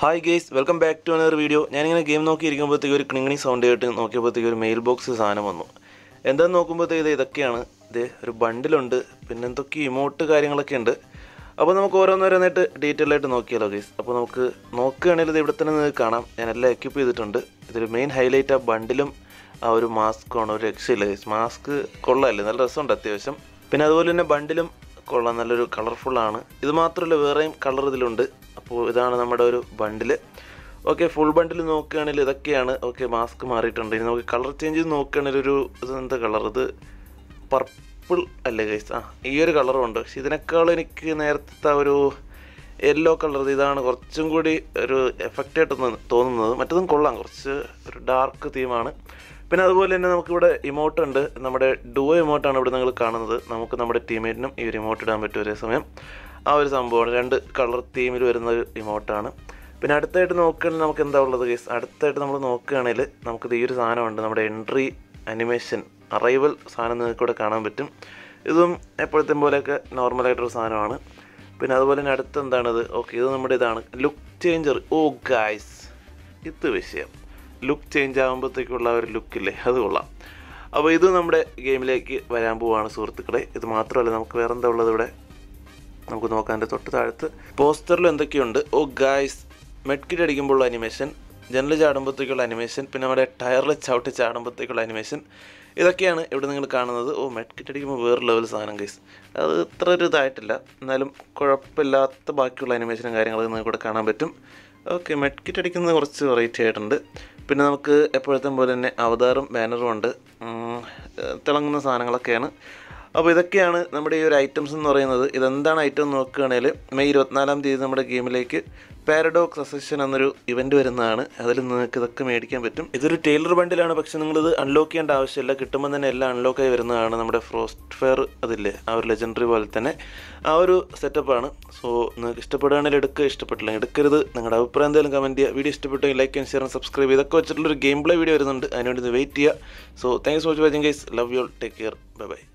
hi guys welcome back to another video ഞാനിങ്ങനെ game നോക്കിയിരിക്കുമ്പോഴത്തേക്ക് ഒരു ക്ലിങ്ങിണി സൗണ്ട് കേട്ട് നോക്കിയപ്പോഴത്തേക്ക് ഒരു മെയിൽ ബോക്സ് സാധനം വന്നു എന്താന്ന് നോക്കുമ്പോഴത്തേക്ക് ഇത് ഇതൊക്കെയാണ് ഇത് ഒരു ബണ്ടിലുണ്ട് പിന്നെ എന്തൊക്കെ ഇമോട്ട് കാര്യങ്ങളൊക്കെ ഉണ്ട് അപ്പോൾ നമുക്ക് ഓരോന്നോരോന്നായിട്ട് ഡീറ്റെയിൽ ആയിട്ട് നോക്കിയാലോ ഗേസ് അപ്പോൾ നമുക്ക് നോക്കുകയാണെങ്കിൽ ഇത് ഇവിടെ തന്നെ നിങ്ങൾക്ക് കാണാം ഞാൻ എല്ലാം എക്യൂപ്പ് ചെയ്തിട്ടുണ്ട് ഇതിൽ മെയിൻ ഹൈലൈറ്റ് ആ ബണ്ടിലും ആ ഒരു മാസ്കാണ് ഒരു രക്ഷയില്ല ഗേസ് മാസ്ക് കൊള്ളാമല്ലേ നല്ല രസമുണ്ട് അത്യാവശ്യം പിന്നെ അതുപോലെ തന്നെ ബണ്ടിലും കൊള്ളാം നല്ലൊരു കളർഫുള്ളാണ് ഇത് മാത്രമല്ല വേറെയും കളർ ഇതിലുണ്ട് അപ്പോൾ ഇതാണ് നമ്മുടെ ഒരു ബണ്ടില് ഓക്കെ ഫുൾ ബണ്ടിൽ നോക്കുകയാണെങ്കിൽ ഇതൊക്കെയാണ് ഓക്കെ മാസ്ക് മാറിയിട്ടുണ്ട് ഇനി നമുക്ക് കളർ ചേഞ്ച് ചെയ്ത് നോക്കുകയാണെങ്കിൽ ഒരു ഇത് എന്താ കളർ ഇത് പർപ്പിൾ അല്ലേ ഗൈസ് ആ ഈ ഒരു കളറും ഉണ്ട് പക്ഷെ ഇതിനേക്കാൾ എനിക്ക് നേരത്തെ ആ ഒരു യെല്ലോ കളർ ഇതാണ് കുറച്ചും കൂടി ഒരു എഫക്റ്റ് ആയിട്ട് തോന്നു- തോന്നുന്നത് മറ്റതും കൊള്ളാം കുറച്ച് ഒരു ഡാർക്ക് തീമാണ് പിന്നെ അതുപോലെ തന്നെ നമുക്കിവിടെ ഇമോട്ട് ഉണ്ട് നമ്മുടെ ഡുവോ ഇമോട്ടാണ് ഇവിടെ നിങ്ങൾ കാണുന്നത് നമുക്ക് നമ്മുടെ ടീമേറ്റിനും ഈ ഒരു ഇമോട്ട് ഇടാൻ പറ്റും ഒരേ സമയം ആ ഒരു സംഭവമാണ് രണ്ട് കളർ തീമിൽ വരുന്ന ഒരു ഇമോട്ടാണ് പിന്നെ അടുത്തായിട്ട് നോക്കുകയാണെങ്കിൽ നമുക്ക് എന്താ ഉള്ളത് കേസ് അടുത്തായിട്ട് നമ്മൾ നോക്കുകയാണെങ്കിൽ നമുക്കിത് ഈ ഒരു സാധനമുണ്ട് നമ്മുടെ എൻട്രി അനിമേഷൻ അറൈവൽ സാധനം നിങ്ങൾക്ക് ഇവിടെ കാണാൻ പറ്റും ഇതും എപ്പോഴത്തെ പോലെയൊക്കെ നോർമലായിട്ടൊരു സാധനമാണ് പിന്നെ അതുപോലെ തന്നെ അടുത്ത് എന്താണിത് ഓക്കെ ഇത് നമ്മുടെ ഇതാണ് ലുക്ക് ചേഞ്ചർ ഓ ഗായ്സ് ഇത് വിഷയം ലുക്ക് ചേഞ്ച് ആകുമ്പോഴത്തേക്കുള്ള ആ ഒരു ലുക്കില്ലേ അത് കൊള്ളാം അപ്പോൾ ഇത് നമ്മുടെ ഗെയിമിലേക്ക് വരാൻ പോവാണ് സുഹൃത്തുക്കളെ ഇത് മാത്രമല്ല നമുക്ക് വേറെ എന്താ ഉള്ളത് ഇവിടെ നമുക്ക് നോക്കാം എൻ്റെ തൊട്ട് താഴത്ത് പോസ്റ്ററിൽ എന്തൊക്കെയുണ്ട് ഓ ഗായ്സ് മെഡ്കിറ്റ് അടിക്കുമ്പോഴുള്ള അനിമേഷൻ ജനൽ ചാടുമ്പോഴത്തേക്കുള്ള അനിമേഷൻ പിന്നെ നമ്മുടെ ടയറിൽ ചവിട്ടി ചാടുമ്പോഴത്തേക്കുള്ള അനിമേഷൻ ഇതൊക്കെയാണ് ഇവിടെ നിങ്ങൾ കാണുന്നത് ഓ മെഡ്കിറ്റ് അടിക്കുമ്പോൾ വേറെ ലെവൽ സാധനം ഗൈസ് അത് ഇത്ര ഒരു ഇതായിട്ടില്ല എന്നാലും കുഴപ്പമില്ലാത്ത ബാക്കിയുള്ള അനിമേഷനും കാര്യങ്ങളൊക്കെ നിങ്ങൾക്ക് ഇവിടെ കാണാൻ പറ്റും ഓക്കെ മെഡ്കിറ്റ് അടിക്കുന്നത് കുറച്ച് വെറൈറ്റി ആയിട്ടുണ്ട് പിന്നെ നമുക്ക് എപ്പോഴത്തെ പോലെ തന്നെ അവതാറും ബാനറും ഉണ്ട് ഉം, ഏഹ് തിളങ്ങുന്ന സാധനങ്ങളൊക്കെയാണ് അപ്പോൾ ഇതൊക്കെയാണ് നമ്മുടെ ഈ ഒരു ഐറ്റംസ് എന്ന് പറയുന്നത് ഇതെന്താണ് ഐറ്റം എന്ന് നോക്കുകയാണെങ്കിൽ മെയ് ഇരുപത്തിനാലാം തീയതി നമ്മുടെ ഗെയിമിലേക്ക് പാരഡോക്സ് അസഷൻ എന്നൊരു ഇവൻറ്റ് വരുന്നതാണ് അതിൽ നിങ്ങൾക്ക് ഇതൊക്കെ മേടിക്കാൻ പറ്റും ഇതൊരു ടൈലർ ബണ്ടിലാണ് പക്ഷെ നിങ്ങളിത് അൺലോക്ക് ചെയ്യേണ്ട ആവശ്യമില്ല കിട്ടുമ്പോൾ തന്നെ എല്ലാം അൺലോക്ക് ആയി വരുന്നതാണ് നമ്മുടെ ഫ്രോസ്റ്റ് ഫെയർ അതില്ലേ ആ ഒരു ലെജൻഡറി പോലെ തന്നെ ആ ഒരു സെറ്റപ്പാണ് സോ നിങ്ങൾക്ക് ഇഷ്ടപ്പെടുകയാണെങ്കിൽ എടുക്കുക ഇഷ്ടപ്പെട്ടില്ല എടുക്കരുത് നിങ്ങളുടെ അഭിപ്രായം എന്തെങ്കിലും കമൻറ്റ് ചെയ്യുക വീഡിയോ ഇഷ്ടപ്പെട്ടെങ്കിൽ ലൈക്ക് ആൻഡ് ഷെയർ സബ്സ്ക്രൈബ് ചെയ്യുക ഇതൊക്കെ വെച്ചിട്ടുള്ളൊരു ഗെയിം പ്ലേ വീഡിയോ വരുന്നുണ്ട് അതിനുവേണ്ടി വെയിറ്റ് ചെയ്യുക so thanks for watching guys love you take care bye by